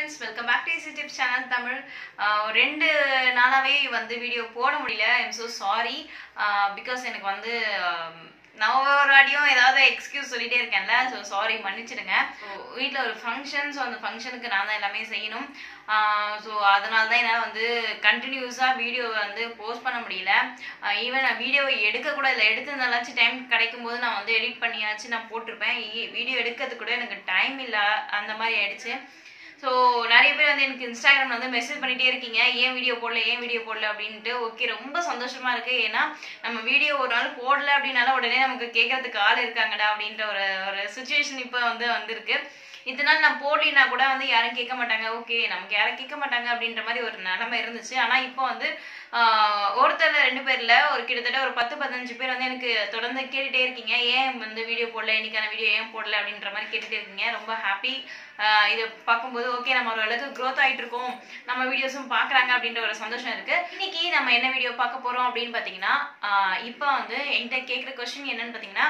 friends welcome back to easy tips channel Tamil ஆஹ் ஒரு ரெண்டு நாளாவே வந்து வீடியோ போட முடியல ஐம் ஸோ சாரி பிகாஸ் எனக்கு வந்து ஆம், நான் ஒவ்வொரு வாட்டியும் ஏதாவது எக்ஸ்கியூஸ் சொல்லிட்டே இருக்கேன்ல ஸோ சாரி மன்னிச்சிடுங்க ஸோ வீட்டில் ஒரு ஃபங்க்ஷன் ஸோ அந்த ஃபங்க்ஷனுக்கு நான் தான் எல்லாமே செய்யணும் ஸோ அதனால தான் என்னால் வந்து கண்டினியூஸாக வீடியோ வந்து போஸ்ட் பண்ண முடியல ஈவன் நான் வீடியோ எடுக்க கூட இல்லை எடுத்திருந்தாலாச்சும் டைம் கிடைக்கும் போது நான் வந்து எடிட் பண்ணியாச்சு நான் போட்டிருப்பேன் வீடியோ எடுக்கிறதுக்கு கூட எனக்கு டைம் இல்லை அந்த மாதிரி ஆயிடுச்சு ஸோ நிறைய பேர் வந்து எனக்கு இன்ஸ்டாகிராமில் வந்து மெசேஜ் பண்ணிகிட்டே இருக்கீங்க ஏன் வீடியோ போடல ஏன் வீடியோ போடல அப்படின்ட்டு ஓகே ரொம்ப சந்தோஷமா இருக்கு ஏன்னா நம்ம வீடியோ ஒரு நாள் போடல அப்படின்னால உடனே நமக்கு கேட்கறதுக்கு ஆள் இருக்காங்கடா அப்படின்ற ஒரு ஒரு சுச்சுவேஷன் இப்போ வந்து வந்திருக்கு இத்தனை நாள் நான் போடலினா கூட வந்து யாரும் கேட்க மாட்டாங்க ஓகே நமக்கு யாரும் கேட்க மாட்டாங்க அப்படின்ற மாதிரி ஒரு நிலைமை இருந்துச்சு ஆனால் இப்போ வந்து ஆஹ், ஒருத்தர் ரெண்டு பேர்ல ஒரு கிட்டத்தட்ட ஒரு பத்து பதினஞ்சு பேர் வந்து எனக்கு தொடர்ந்து கேட்டுட்டே இருக்கீங்க ஏன் வந்து வீடியோ போடல இன்னைக்கான வீடியோ ஏன் போடல அப்படின்ற மாதிரி கேட்டுட்டே இருக்கீங்க ரொம்ப ஹாப்பி இதை பார்க்கும்போது ஓகே நம்ம ஓரளவுக்கு க்ரோத் ஆயிட்டு இருக்கோம் நம்ம வீடியோஸும் பார்க்குறாங்க அப்படின்ற ஒரு சந்தோஷம் இருக்கு இன்னைக்கு நம்ம என்ன வீடியோ பார்க்க போறோம் அப்படின்னு பார்த்தீங்கன்னா ஆஹ், இப்போ வந்து என்கிட்ட கேட்குற கொஸ்டின் என்னன்னு பார்த்தீங்கன்னா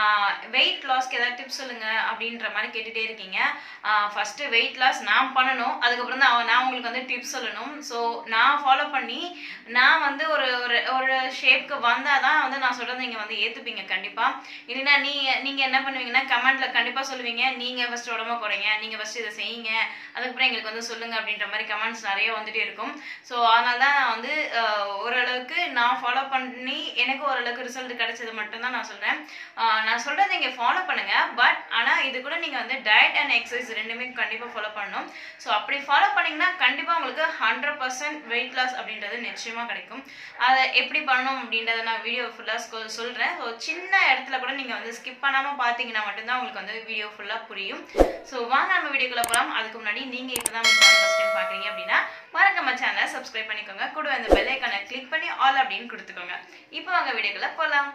வெயிட் லாஸ்க்கு ஏதாவது டிப்ஸ் சொல்லுங்க அப்படின்ற மாதிரி கேட்டுட்டே இருக்கீங்க ஃபர்ஸ்ட் வெயிட் லாஸ் நான் பண்ணணும் அதுக்கப்புறம் தான் அவ- நான் உங்களுக்கு வந்து டிப்ஸ் சொல்லணும் ஸோ நான் ஃபாலோ பண்ணி நான் வந்து ஒரு ஒரு ஒரு ஷேப்க்கு வந்தால் தான் வந்து நான் சொல்கிறத நீங்கள் வந்து ஏற்றுப்பீங்க கண்டிப்பாக இல்லைன்னா நீ நீங்கள் என்ன பண்ணுவீங்கன்னா கமெண்ட்டில் கண்டிப்பாக சொல்லுவீங்க நீங்கள் ஃபஸ்ட்டு உடம்ப குறைங்க நீங்கள் ஃபஸ்ட்டு இதை செய்யுங்க அதுக்கப்புறம் எங்களுக்கு வந்து சொல்லுங்கள் அப்படின்ற மாதிரி கமெண்ட்ஸ் நிறைய வந்துட்டே இருக்கும் ஸோ அதனால தான் நான் வந்து ஆஹ், ஓரளவுக்கு நான் ஃபாலோ பண்ணி எனக்கு ஓரளவுக்கு ரிசல்ட் கிடைச்சது மட்டும்தான் நான் சொல்கிறேன் நான் சொல்கிறத நீங்கள் ஃபாலோ பண்ணுங்கள் பட் ஆனால் இது கூட நீங்கள் வந்து டயட் அண்ட் எக்ஸசைஸ் ரெண்டுமே கண்டிப்பாக ஃபாலோ பண்ணணும் ஸோ அப்படி ஃபாலோ பண்ணீங்கன்னா கண்டிப்பாக உங்களுக்கு ஹண்ட்ரட் பர்சன்ட் வெயிட் லாஸ் அப்படின்றது நிச்சயமாக கிடைக்கும் அதை எப்படி பண்ணணும் அப்படின்றத நான் வீடியோ ஃபுல்லாக சொல்கிறேன் ஸோ சின்ன இடத்துல கூட நீங்கள் வந்து ஸ்கிப் பண்ணாமல் பார்த்தீங்கன்னா மட்டும்தான் உங்களுக்கு வந்து வீடியோ ஃபுல்லாக புரியும் ஸோ வாங்க நம்ம வீடியோக்குள்ள போகலாம் அதுக்கு முன்னாடி நீங்கள் இப்போ தான் நம்ம சேனல் ஃபஸ்ட் டைம் பார்க்குறீங்க அப்படின்னா மறக்காம சேனலை சப்ஸ்கிரைப் பண்ணிக்கோங்க கூட அந்த பெல் ஐக்கானை கிளிக் பண்ணி ஆல் அப்படின்னு கொடுத்துக்கோங்க இப்போ வாங்க வீடியோக்குள்ள போகலாம்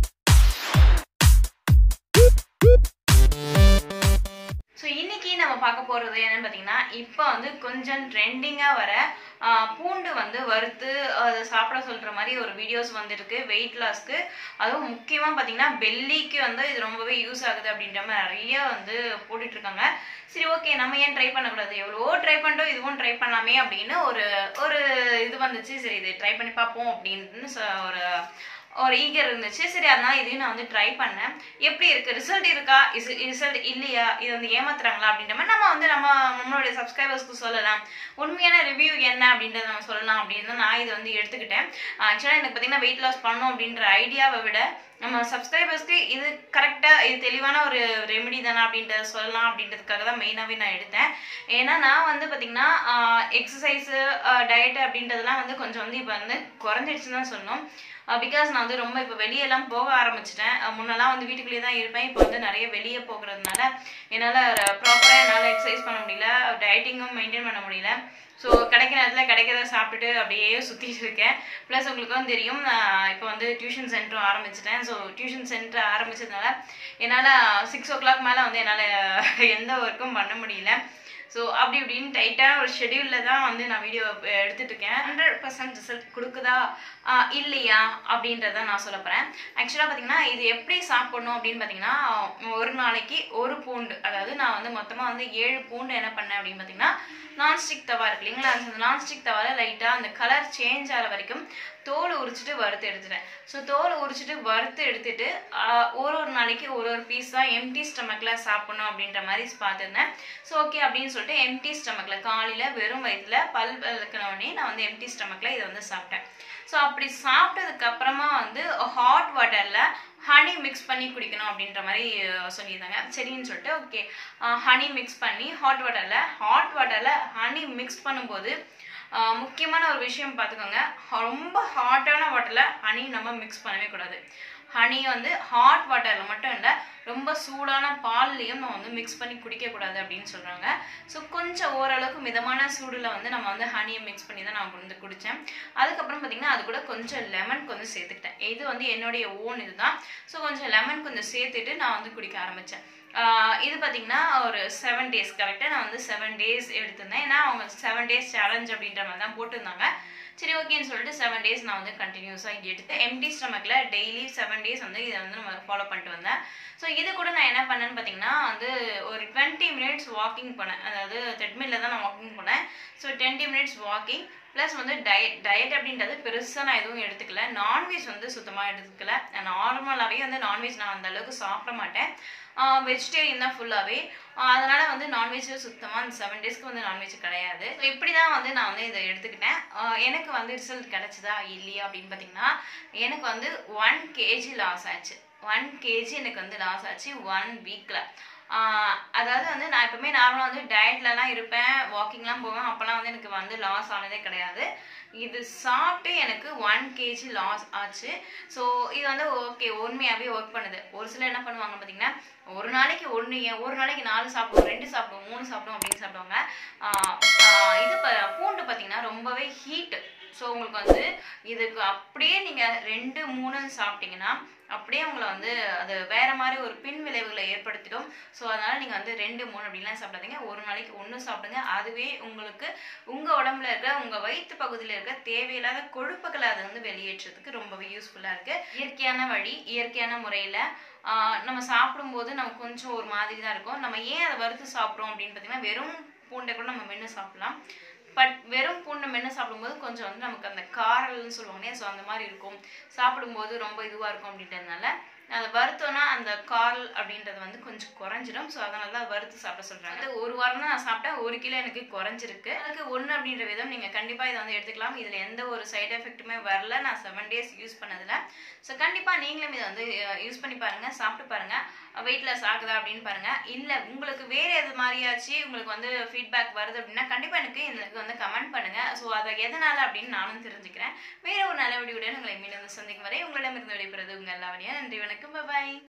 ஸோ இன்னைக்கு நம்ம பார்க்க போகிறது என்னன்னு பார்த்தீங்கன்னா இப்போ வந்து கொஞ்சம் ட்ரெண்டிங்காக வர ஆஹ், பூண்டு வந்து வறுத்து அதை சாப்பிட சொல்கிற மாதிரி ஒரு வீடியோஸ் வந்துருக்கு வெயிட் லாஸ்க்கு அதுவும் முக்கியமாக பார்த்தீங்கன்னா பெல்லிக்கு வந்து இது ரொம்பவே யூஸ் ஆகுது அப்படின்ற மாதிரி நிறைய வந்து போட்டுட்டு இருக்காங்க சரி ஓகே நம்ம ஏன் ட்ரை பண்ணக்கூடாது எவ்வளவோ ட்ரை பண்ணிட்டோம் இதுவும் ட்ரை பண்ணலாமே அப்படின்னு ஒரு ஒரு இது வந்துச்சு சரி இது ட்ரை பண்ணி பார்ப்போம் அப்படின்னு சொ- ஒரு ஒரு ஈகர் இருந்துச்சு சரி அதனால இதையும் நான் வந்து ட்ரை பண்ணேன் எப்படி இருக்கு ரிசல்ட் இருக்கா ரிசல்ட் இல்லையா இது வந்து ஏமாத்துறாங்களா அப்படின்ற மாதிரி நம்ம வந்து நம்ம நம்மளுடைய சப்ஸ்கிரைபர்ஸ்க்கு சொல்லலாம் உண்மையான ரிவ்யூ என்ன அப்படின்றத நம்ம சொல்லலாம் அப்படின்னு தான் நான் இதை வந்து எடுத்துக்கிட்டேன் ஆக்சுவலாக எனக்கு பார்த்தீங்கன்னா வெயிட் லாஸ் பண்ணணும் அப்படின்ற ஐடியாவை விட நம்ம சப்ஸ்கிரைபர்ஸ்க்கு இது கரெக்டாக இது தெளிவான ஒரு ரெமெடி தானே அப்படின்றத சொல்லலாம் அப்படின்றதுக்காக தான் மெயினாகவே நான் எடுத்தேன் ஏன்னா நான் வந்து பார்த்தீங்கன்னா எக்ஸசைஸு டயட்டு அப்படின்றதெல்லாம் வந்து கொஞ்சம் வந்து இப்போ வந்து குறைஞ்சிடுச்சுன்னு தான் சொல்லணும் பிகாஸ் நான் வந்து ரொம்ப இப்போ வெளியெல்லாம் போக ஆரம்பிச்சிட்டேன் அஹ் முன்னெல்லாம் வந்து வீட்டுக்குள்ளேயே தான் இருப்பேன் இப்போ வந்து நிறைய வெளியே போகிறதுனால என்னால் ப்ராப்பராக என்னால் எக்ஸசைஸ் பண்ண முடியல டயட்டிங்கும் மெயின்டைன் பண்ண முடியல ஸோ கிடைக்கிற நேரத்தில் கிடைக்கிறத சாப்பிட்டுட்டு அப்படியே சுற்றிட்டு இருக்கேன் ப்ளஸ் உங்களுக்கு வந்து தெரியும் நான் இப்போ வந்து டியூஷன் சென்டரும் ஆரம்பிச்சிட்டேன் ஸோ டியூஷன் சென்டர் ஆரம்பிச்சதுனால என்னால் சிக்ஸ் ஓ கிளாக் மேலே வந்து என்னால் எந்த ஒர்க்கும் பண்ண முடியல ஸோ அப்படி இப்படின்னு டைட்டான ஒரு ஷெடியூலில் தான் வந்து நான் வீடியோ எடுத்துட்டு இருக்கேன் ஹண்ட்ரட் பர்சன்ட் ரிசல்ட் கொடுக்குதா ஆஹ் இல்லையா அப்படின்றத நான் சொல்ல போகிறேன் ஆக்சுவலாக பார்த்தீங்கன்னா இது எப்படி சாப்பிடணும் அப்படின்னு பார்த்தீங்கன்னா ஒரு நாளைக்கு ஒரு பூண்டு அதாவது நான் வந்து மொத்தமாக வந்து ஏழு பூண்டு என்ன பண்ணேன் அப்படின்னு பார்த்தீங்கன்னா நான்ஸ்டிக் தவா இருக்கு இல்லைங்களா அந்த நான்ஸ்டிக் தவால லைட்டாக அந்த கலர் சேஞ்ச் ஆகிற வரைக்கும் தோல் உரிச்சிட்டு வறுத்து எடுத்துட்டேன் ஸோ தோல் உரிச்சிட்டு வறுத்து எடுத்துட்டு ஆஹ் ஒரு ஒரு நாளைக்கு ஒரு ஒரு பீஸ் தான் எம்டி ஸ்டமக்கில் சாப்பிடணும் அப்படின்ற மாதிரி பார்த்துருந்தேன் ஸோ ஓகே அப்படின்னு சொல்லிட்டு எம்டி ஸ்டமக்கில் காலையில் வெறும் வயிற்றுல பல் விளக்குனோடனே நான் வந்து எம்டி ஸ்டமக்கில் இதை வந்து சாப்பிட்டேன் ஸோ அப்படி சாப்பிட்டதுக்கு அப்புறமா வந்து ஹாட் வாட்டரில் ஹனி மிக்ஸ் பண்ணி குடிக்கணும் அப்படின்ற மாதிரி அஹ், சொல்லியிருந்தாங்க சரின்னு சொல்லிட்டு ஓகே ஹனி மிக்ஸ் பண்ணி ஹாட் வாட்டரில் ஹாட் வாட்டரில் ஹனி மிக்ஸ் பண்ணும்போது ஆஹ் முக்கியமான ஒரு விஷயம் பார்த்துக்கோங்க ரொம்ப ஹாட்டான வாட்டரில் ஹனி நம்ம மிக்ஸ் பண்ணவே கூடாது ஹனி வந்து ஹாட் வாட்டரில் மட்டும் இல்லை ரொம்ப சூடான பால்லையும் நம்ம வந்து மிக்ஸ் பண்ணி குடிக்கக்கூடாது அப்படின்னு சொல்கிறாங்க ஸோ கொஞ்சம் ஓரளவுக்கு மிதமான சூடில் வந்து நம்ம வந்து ஹனியை மிக்ஸ் பண்ணி தான் நான் வந்து குடித்தேன் அதுக்கப்புறம் பார்த்திங்கன்னா அது கூட கொஞ்சம் லெமன் கொஞ்சம் சேர்த்துக்கிட்டேன் இது வந்து என்னுடைய ஓன் இதுதான் ஸோ கொஞ்சம் லெமன் கொஞ்சம் சேர்த்துட்டு நான் வந்து குடிக்க ஆரம்பித்தேன் ஆஹ் இது பார்த்தீங்கன்னா ஒரு செவன் டேஸ் கரெக்டாக நான் வந்து செவன் டேஸ் எடுத்திருந்தேன் ஏன்னா அவங்க செவன் டேஸ் சேலஞ்ச் அப்படின்ற மாதிரி தான் போட்டிருந்தாங்க சரி ஓகேன்னு சொல்லிட்டு செவன் டேஸ் நான் வந்து கண்டினியூஸாக எடுத்து எம்டி ஸ்டமக்கில் டெய்லி செவன் டேஸ் வந்து இதை வந்து நம்ம ஃபாலோ பண்ணிட்டு வந்தேன் ஸோ இது கூட நான் என்ன பண்ணேன்னு பார்த்தீங்கன்னா வந்து ஒரு டுவெண்ட்டி மினிட்ஸ் வாக்கிங் பண்ணேன் அதாவது த்ரெட்மில்ல தான் நான் வாக்கிங் பண்ணேன் so twenty minutes walking plus வந்து டயட் டயட் அப்படின்றது பெருசாக நான் எதுவும் எடுத்துக்கல நான்வெஜ் வந்து சுத்தமாக எடுத்துக்கல நார்மலாகவே வந்து நான்வெஜ் நான் அந்த அளவுக்கு சாப்பிட மாட்டேன் வெஜிடேரியன் தான் ஃபுல்லாகவே அதனால வந்து நான்வெஜ் சுத்தமாக அந்த செவன் டேஸ்க்கு வந்து நான்வெஜ் கிடையாது ஸோ இப்படி தான் வந்து நான் வந்து இதை எடுத்துக்கிட்டேன் ஆஹ் எனக்கு வந்து ரிசல்ட் கிடைச்சதா இல்லையா அப்படின்னு பார்த்தீங்கன்னா எனக்கு வந்து ஒன் கேஜி லாஸ் ஆச்சு ஒன் கேஜி எனக்கு வந்து லாஸ் ஆச்சு ஒன் வீக்கில் அதாவது வந்து நான் எப்பவுமே நார்மலாக வந்து டயட்லலாம் இருப்பேன் வாக்கிங்லாம் போவேன் அப்போல்லாம் வந்து எனக்கு வந்து லாஸ் ஆனதே கிடையாது இது சாப்பிட்டு எனக்கு ஒன் கேஜி லாஸ் ஆச்சு ஸோ இது வந்து ஓகே உண்மையாகவே ஒர்க் பண்ணுது ஒரு சிலர் என்ன பண்ணுவாங்க பார்த்தீங்கன்னா ஒரு நாளைக்கு ஒன்று ஏன் ஒரு நாளைக்கு நாலு சாப்பிடுவோம் ரெண்டு சாப்பிடுவோம் மூணு சாப்பிடுவோம் அப்படின்னு சாப்பிடுவாங்க ஆஹ் ஆஹ் இது ப- பூண்டு பார்த்தீங்கன்னா ரொம்பவே ஹீட்டு ஸோ உங்களுக்கு வந்து இதுக்கு அப்படியே நீங்கள் ரெண்டு மூணு சாப்பிட்டீங்கன்னா அப்படியே உங்களை வந்து அது வேற மாதிரி ஒரு பின் விளைவுகளை ஏற்படுத்திடும் ஸோ அதனால நீங்கள் வந்து ரெண்டு மூணு அப்படிலாம் சாப்பிடாதீங்க ஒரு நாளைக்கு ஒன்று சாப்பிடுங்க அதுவே உங்களுக்கு உங்கள் உடம்புல இருக்க உங்கள் வயிற்று பகுதியில் இருக்க தேவையில்லாத கொழுப்புகளை அதை வந்து வெளியேற்றுறதுக்கு ரொம்பவே யூஸ்ஃபுல்லாக இருக்குது இயற்கையான வழி இயற்கையான முறையில் நம்ம சாப்பிடும்போது நமக்கு கொஞ்சம் ஒரு மாதிரி தான் இருக்கும் நம்ம ஏன் அதை வறுத்து சாப்பிட்றோம் அப்படின்னு பார்த்தீங்கன்னா வெறும் பூண்டை கூட நம்ம மென்று சாப்பிடலாம் பட் வெறும் பூண்டை மென்று சாப்பிடும்போது கொஞ்சம் வந்து நமக்கு அந்த காரல்னு சொல்லுவாங்க ஸோ அந்த மாதிரி இருக்கும் சாப்பிடும்போது ரொம்ப இதுவாக இருக்கும் அப்படின்றதுனால அதை வறுத்தோன்னா அந்த காரல் அப்படின்றது வந்து கொஞ்சம் குறைஞ்சிடும் ஸோ அதனால தான் வறுத்து சாப்பிட சொல்கிறாங்க அது ஒரு வாரம் தான் நான் சாப்பிட்டேன் ஒரு கிலோ எனக்கு குறைஞ்சிருக்கு அதுக்கு ஒன்று அப்படின்ற விதம் நீங்கள் கண்டிப்பாக இதை வந்து எடுத்துக்கலாம் இதில் எந்த ஒரு சைடு எஃபெக்ட்டுமே வரல நான் செவன் டேஸ் யூஸ் பண்ணதில் ஸோ கண்டிப்பாக நீங்களும் இதை வந்து யூஸ் பண்ணி பாருங்கள் சாப்பிட்டு பாருங்கள் வெயிட் லாஸ் ஆகுதா அப்படின்னு பாருங்கள் இல்லை உங்களுக்கு வேறு எது மாதிரியாச்சு உங்களுக்கு வந்து ஃபீட்பேக் வருது அப்படின்னா கண்டிப்பாக எனக்கு இதுக்கு வந்து கமெண்ட் பண்ணுங்கள் ஸோ அதை எதனால் அப்படின்னு நானும் தெரிஞ்சுக்கிறேன் வேற ஒரு நல்ல வீடியோட உங்களை மீண்டும் சந்திக்கும் வரை உங்களிடமிருந்து விடைபெறுவது உங்கள் எல்லாவடியா நன்றி வணக்கம் பாய்